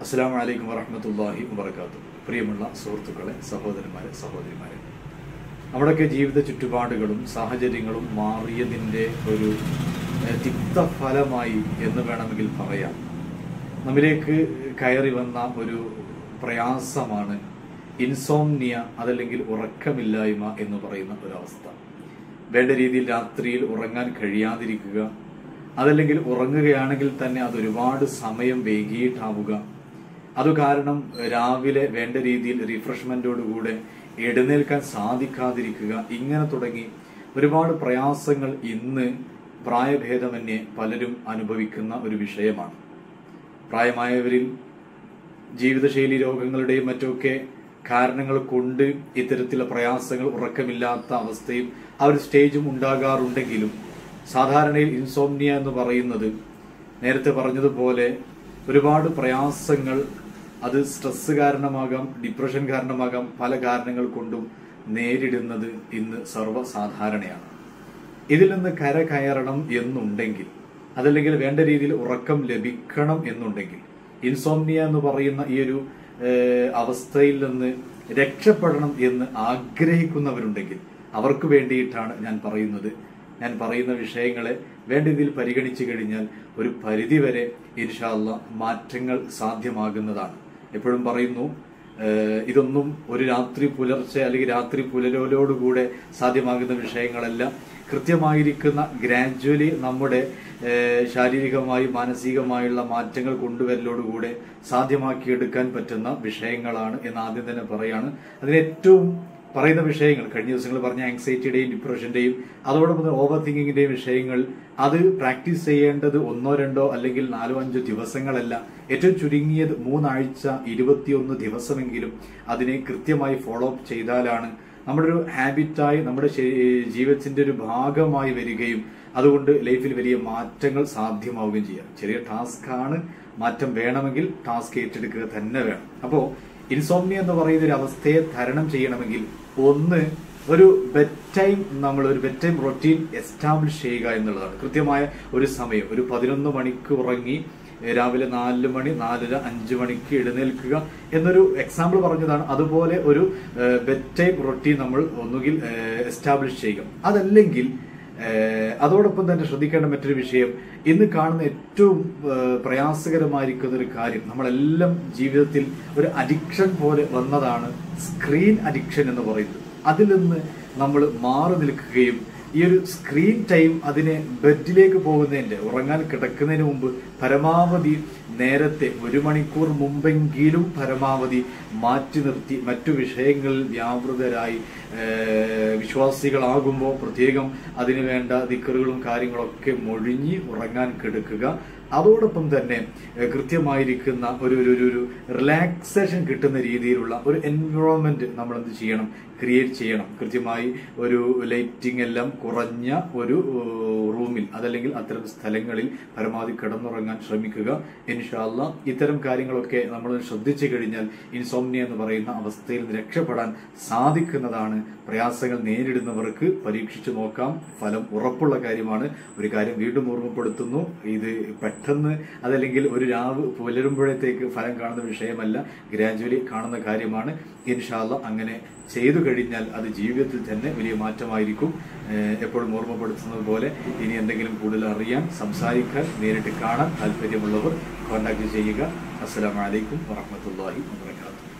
അസ്സാം വലൈക്കും വറഹമത്തല്ലാഹി വബർക്കാത്തു പ്രിയമുള്ള സുഹൃത്തുക്കളെ സഹോദരന്മാരെ സഹോദരിമാരെ നമ്മുടെയൊക്കെ ജീവിത ചുറ്റുപാടുകളും സാഹചര്യങ്ങളും മാറിയതിൻ്റെ ഒരു ഏഹ്, തിക്തഫലമായി എന്ന് വേണമെങ്കിൽ പറയാം നമ്മിലേക്ക് കയറി വന്ന ഒരു പ്രയാസമാണ് ഇൻസോംനിയ അതല്ലെങ്കിൽ ഉറക്കമില്ലായ്മ എന്ന് പറയുന്ന ഒരവസ്ഥ വേണ്ട രീതിയിൽ രാത്രിയിൽ ഉറങ്ങാൻ കഴിയാതിരിക്കുക അതല്ലെങ്കിൽ ഉറങ്ങുകയാണെങ്കിൽ തന്നെ അത് ഒരുപാട് സമയം വൈകിയിട്ടാവുക അത് കാരണം രാവിലെ വേണ്ട രീതിയിൽ റിഫ്രഷ്മെന്റോടുകൂടെ എഴുന്നേൽക്കാൻ സാധിക്കാതിരിക്കുക ഇങ്ങനെ തുടങ്ങി ഒരുപാട് പ്രയാസങ്ങൾ ഇന്ന് പ്രായഭേദമന്യേ പലരും അനുഭവിക്കുന്ന ഒരു വിഷയമാണ് പ്രായമായവരിൽ ജീവിതശൈലി രോഗങ്ങളുടെയും മറ്റുമൊക്കെ കാരണങ്ങൾ കൊണ്ട് ഇത്തരത്തിലുള്ള പ്രയാസങ്ങൾ ഉറക്കമില്ലാത്ത അവസ്ഥയും ആ ഒരു സ്റ്റേജും ഉണ്ടാകാറുണ്ടെങ്കിലും സാധാരണയിൽ ഇൻസോംനിയ എന്ന് പറയുന്നത് നേരത്തെ പറഞ്ഞതുപോലെ ഒരുപാട് പ്രയാസങ്ങൾ അത് സ്ട്രെസ് കാരണമാകാം ഡിപ്രഷൻ കാരണമാകാം പല കാരണങ്ങൾ കൊണ്ടും നേരിടുന്നത് ഇന്ന് സർവ്വസാധാരണയാണ് ഇതിൽ നിന്ന് കര കയറണം എന്നുണ്ടെങ്കിൽ അതല്ലെങ്കിൽ വേണ്ട രീതിയിൽ ഉറക്കം ലഭിക്കണം എന്നുണ്ടെങ്കിൽ ഇൻസോംനിയ എന്ന് പറയുന്ന ഈ ഒരു ഏഹ്, അവസ്ഥയിൽ നിന്ന് രക്ഷപ്പെടണം എന്ന് ആഗ്രഹിക്കുന്നവരുണ്ടെങ്കിൽ അവർക്ക് വേണ്ടിയിട്ടാണ് ഞാൻ പറയുന്നത് ഞാൻ പറയുന്ന വിഷയങ്ങളെ വേണ്ട രീതിയിൽ പരിഗണിച്ചു കഴിഞ്ഞാൽ ഒരു പരിധിവരെ ഇൻഷാല്ല മാറ്റങ്ങൾ സാധ്യമാകുന്നതാണ് എപ്പോഴും പറയുന്നു ഏഹ് ഇതൊന്നും ഒരു രാത്രി പുലർച്ചെ അല്ലെങ്കിൽ രാത്രി പുലരോലോടുകൂടെ സാധ്യമാകുന്ന വിഷയങ്ങളല്ല കൃത്യമായിരിക്കുന്ന ഗ്രാജുവലി നമ്മുടെ ഏഹ് ശാരീരികമായി മാനസികമായുള്ള മാറ്റങ്ങൾ കൊണ്ടുവരലോടുകൂടെ സാധ്യമാക്കിയെടുക്കാൻ പറ്റുന്ന വിഷയങ്ങളാണ് എന്ന് ആദ്യം തന്നെ പറയാണ് അതിന് ഏറ്റവും പറയുന്ന വിഷയങ്ങൾ കഴിഞ്ഞ ദിവസങ്ങൾ പറഞ്ഞ ആങ്സൈറ്റിയുടെയും ഡിപ്രഷന്റെയും അതോടൊപ്പം തന്നെ ഓവർ തിങ്കിങ്ങിന്റെയും വിഷയങ്ങൾ അത് പ്രാക്ടീസ് ചെയ്യേണ്ടത് ഒന്നോ രണ്ടോ അല്ലെങ്കിൽ നാലോ അഞ്ചോ ദിവസങ്ങളല്ല ഏറ്റവും ചുരുങ്ങിയത് മൂന്നാഴ്ച ഇരുപത്തിയൊന്ന് ദിവസമെങ്കിലും അതിനെ കൃത്യമായി ഫോളോ അപ്പ് ചെയ്താലാണ് നമ്മുടെ ഒരു ഹാബിറ്റായി നമ്മുടെ ശരീ- ജീവിതത്തിന്റെ ഒരു ഭാഗമായി വരികയും അതുകൊണ്ട് ലൈഫിൽ വലിയ മാറ്റങ്ങൾ സാധ്യമാവുകയും ചെയ്യാം ചെറിയ ടാസ്ക് ആണ് മാറ്റം വേണമെങ്കിൽ ടാസ്ക് ഏറ്റെടുക്കുക തന്നെ വേണം അപ്പോ ഇൻസോംനിയ എന്ന് പറയുന്ന ഒരു അവസ്ഥയെ തരണം ചെയ്യണമെങ്കിൽ ഒന്ന് ഒരു ബെഡ് ടൈം നമ്മൾ ഒരു ബെഡ് ടൈം റൊട്ടീൻ എസ്റ്റാബ്ലിഷ് ചെയ്യുക എന്നുള്ളതാണ് കൃത്യമായ ഒരു സമയം ഒരു പതിനൊന്ന് മണിക്ക് ഉറങ്ങി ഏഹ് രാവിലെ നാല് മണി നാലര അഞ്ച് മണിക്ക് എഴുന്നേൽക്കുക എന്നൊരു എക്സാമ്പിൾ പറഞ്ഞതാണ് അതുപോലെ ഒരു ബെഡ് ടൈം റൊട്ടീൻ നമ്മൾ ഒന്നുകിൽ എസ്റ്റാബ്ലിഷ് ചെയ്യുക അതല്ലെങ്കിൽ ഏഹ് അതോടൊപ്പം തന്നെ ശ്രദ്ധിക്കേണ്ട മറ്റൊരു വിഷയം ഇന്ന് കാണുന്ന ഏറ്റവും ഏഹ് പ്രയാസകരമായിരിക്കുന്ന ഒരു കാര്യം നമ്മളെല്ലാം ജീവിതത്തിൽ ഒരു അഡിക്ഷൻ പോലെ വന്നതാണ് സ്ക്രീൻ അഡിക്ഷൻ എന്ന് പറയുന്നത് അതിൽ നിന്ന് നമ്മൾ മാറി നിൽക്കുകയും ഈ ഒരു സ്ക്രീൻ ടൈം അതിനെ ബെഡിലേക്ക് പോകുന്നതിന്റെ ഉറങ്ങാൻ കിടക്കുന്നതിന് മുമ്പ് പരമാവധി നേരത്തെ ഒരു മണിക്കൂർ മുമ്പെങ്കിലും പരമാവധി മാറ്റി നിർത്തി മറ്റു വിഷയങ്ങളിൽ വ്യാപൃതരായി ഏഹ്, വിശ്വാസികളാകുമ്പോൾ പ്രത്യേകം അതിനു വേണ്ട ദിക്കറുകളും കാര്യങ്ങളൊക്കെ മൊഴിഞ്ഞ് ഉറങ്ങാൻ കിടക്കുക അതോടൊപ്പം തന്നെ ഏഹ്, കൃത്യമായിരിക്കുന്ന ഒരു ഒരു ഒരു- ഒരു റിലാക്സേഷൻ കിട്ടുന്ന രീതിയിലുള്ള ഒരു എൻവയോൺമെന്റ് നമ്മൾ എന്ത് ചെയ്യണം ക്രിയേറ്റ് ചെയ്യണം കൃത്യമായി ഒരു ലൈറ്റിംഗ് എല്ലാം കുറഞ്ഞ ഒരു ഏഹ്, റൂമിൽ അതല്ലെങ്കിൽ അത്തരം സ്ഥലങ്ങളിൽ പരമാവധി കിടന്നുറങ്ങാൻ ശ്രമിക്കുക ഇൻഷാല്ല ഇത്തരം കാര്യങ്ങളൊക്കെ നമ്മൾ ശ്രദ്ധിച്ചു കഴിഞ്ഞാൽ ഇൻസോംനിയ എന്ന് പറയുന്ന അവസ്ഥയിൽ നിന്ന് രക്ഷപ്പെടാൻ സാധിക്കുന്നതാണ് പ്രയാസങ്ങൾ നേരിടുന്നവർക്ക് പരീക്ഷിച്ചു നോക്കാം ഫലം ഉറപ്പുള്ള കാര്യമാണ് ഒരു കാര്യം വീണ്ടും ഓർമ്മപ്പെടുത്തുന്നു ഇത് പെട്ടെന്ന് അതല്ലെങ്കിൽ ഒരു രാവ് പുലരുമ്പോഴത്തേക്ക് ഫലം കാണുന്ന വിഷയമല്ല ഗ്രാജുവലി കാണുന്ന കാര്യമാണ് ഇൻഷാല്ല അങ്ങനെ ചെയ്തു കഴിഞ്ഞാൽ അത് ജീവിതത്തിൽ തന്നെ വലിയ മാറ്റമായിരിക്കും ഏഹ് എപ്പോഴും ഓർമ്മപ്പെടുത്തുന്നത് പോലെ ഇനി എന്തെങ്കിലും കൂടുതൽ അറിയാൻ സംസാരിക്കാൻ നേരിട്ട് കാണാൻ താല്പര്യമുള്ളവർ കോൺടാക്ട് ചെയ്യുക അസ്സലാമലൈക്കും വറഹമത്തല്ലാഹി വാബർക്കാത്തു